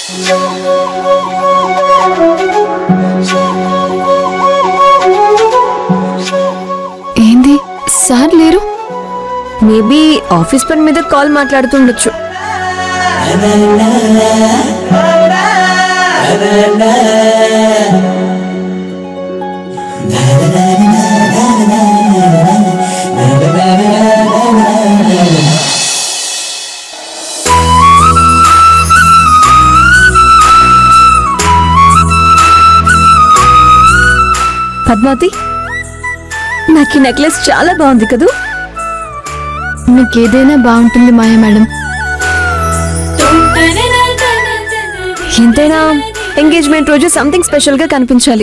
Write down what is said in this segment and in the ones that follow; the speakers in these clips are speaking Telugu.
ఏంది సార్ లేరు మేబీ ఆఫీస్ పని మీద కాల్ మాట్లాడుతుండొచ్చు పద్మావతి నాకు ఈ నెక్లెస్ చాలా బాగుంది కదూ మీకేదైనా బాగుంటుంది మాయా మేడం ఎంతైనా ఎంగేజ్మెంట్ రోజు సంథింగ్ స్పెషల్ గా కనిపించాలి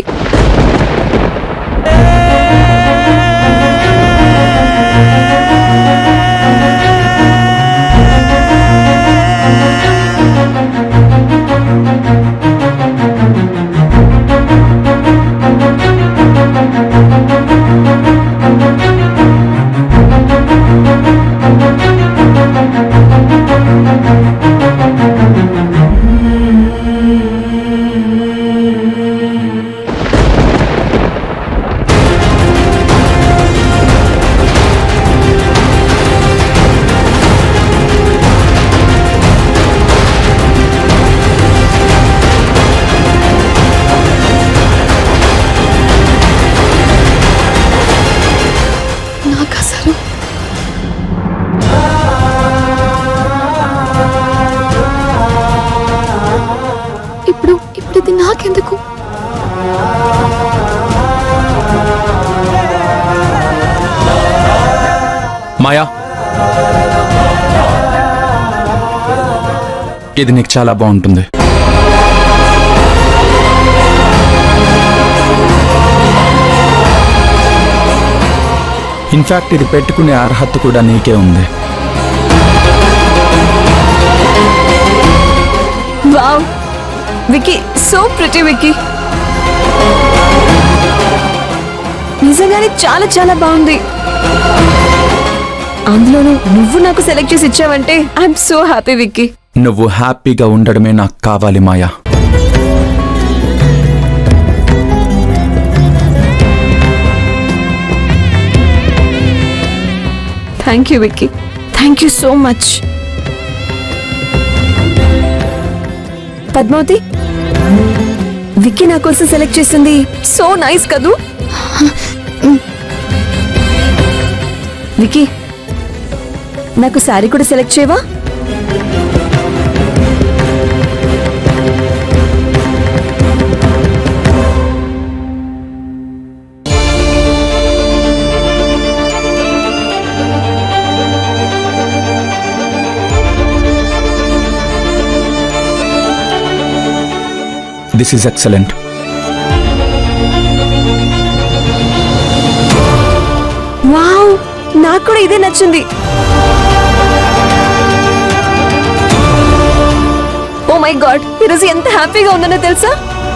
నాకు అసలు ఇప్పుడు ఇప్పుడు ఇది నాకెందుకు మాయా ఇది నీకు చాలా బాగుంటుంది ఇన్ఫాక్ట్ ఇది పెట్టుకునే అర్హత కూడా నీకే ఉంది wow Vicky so pretty Vicky నిజంగానే చాలా చాలా బాగుంది అందులోనూ నువ్వు నాకు సెలెక్ట్ చేసి ఇచ్చావంటే ఐఎమ్ సో హ్యాపీ విక్కీ నువ్వు హ్యాపీగా ఉండడమే నాకు కావాలి Maya thank you Vicky thank you so much Padmavathi Vicky నా కోసం సెలెక్ట్ చేసింది సో నైస్ కదూ విక్కీ నాకు శారీ కూడా సెలెక్ట్ చేయవా దిస్ ఈజ్ ఎక్సలెంట్ వావ్ నాకు కూడా ఇదే నచ్చింది ఓ మై గాడ్ ఈరోజు ఎంత హ్యాపీగా ఉన్నానో తెలుసా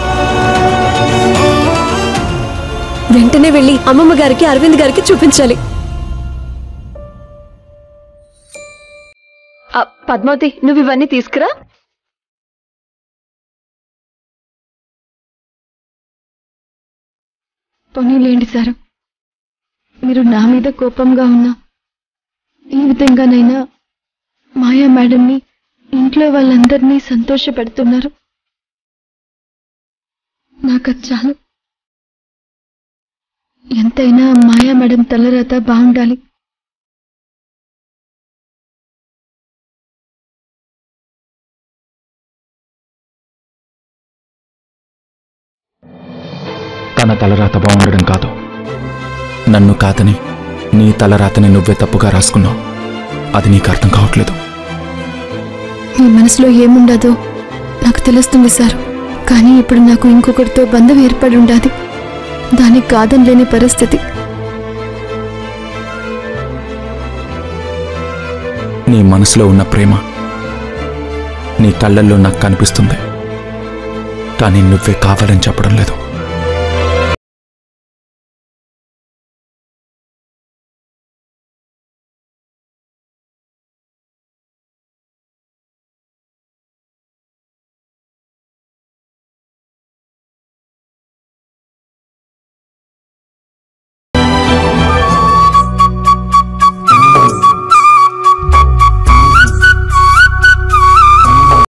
వెంటనే వెళ్ళి అమ్మమ్మ గారికి అరవింద్ గారికి చూపించాలి ఆ, పద్మావతి నువ్వు ఇవన్నీ తీసుకురా పోనీలేండి సార్ మీరు నా మీద కోపంగా ఉన్నా ఈ విధంగానైనా మాయా మేడంని ఇంట్లో వాళ్ళందరినీ సంతోషపెడుతున్నారు నాకు అది చాలు ఎంతైనా మాయా మేడం తలరాత బాగుండాలి తన తలరాత బాగుండడం కాదు నన్ను కాదని నీ తలరాతని నువ్వే తప్పుగా రాసుకున్నావు అది నీకు అర్థం కావట్లేదు మీ మనసులో ఏముండదో నాకు తెలుస్తుంది సార్ కానీ ఇప్పుడు నాకు ఇంకొకరితో బంధం ఏర్పడి ఉండాది దానికి కాదనలేని పరిస్థితి నీ మనసులో ఉన్న ప్రేమ నీ కళ్ళల్లో నాకు కనిపిస్తుంది కానీ నువ్వే కావాలని చెప్పడం లేదు